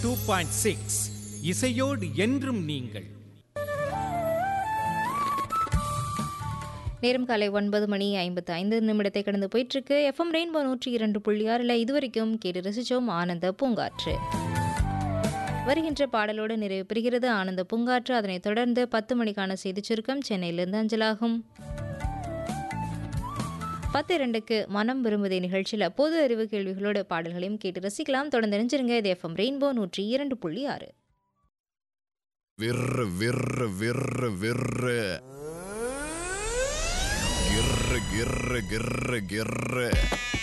two point six இசையோடு என்றும் நீங்கள் நேரம் காலை ஒன்பது மணி ஐம்பத்து ஐந்து நிமிடத்தை கடந்து போயிட்டு இருக்கு எஃப்எம் ரெயின்போ நூற்றி இரண்டு புள்ளி ஆறில் இதுவரைக்கும் கேட்டு ரசிச்சோம் ஆனந்த பூங்காற்று வருகின்ற பாடலோடு நிறைவு பெறுகிறது ஆனந்த பூங்காற்று அதனைத் தொடர்ந்து பத்து மணிக்கான செய்திச் சுருக்கம் சென்னையிலிருந்து அஞ்சலாகும் பத்து இரண்டுக்கு மனம் விரும்புதே நிகழ்ச்சியில் பொது அறிவு கேள்விகளோடு பாடல்களையும் கேட்டு ரசிக்கலாம் தொடர்ந்து நினைச்சிருங்க இது எஃப்எம் ரெயின்போ நூற்றி இரண்டு புள்ளி ஆறு விர்ரு விர்ரு விர்ரு விர்ரு கிர்ரு கிர்ரு கிர்ரு கிர்ரு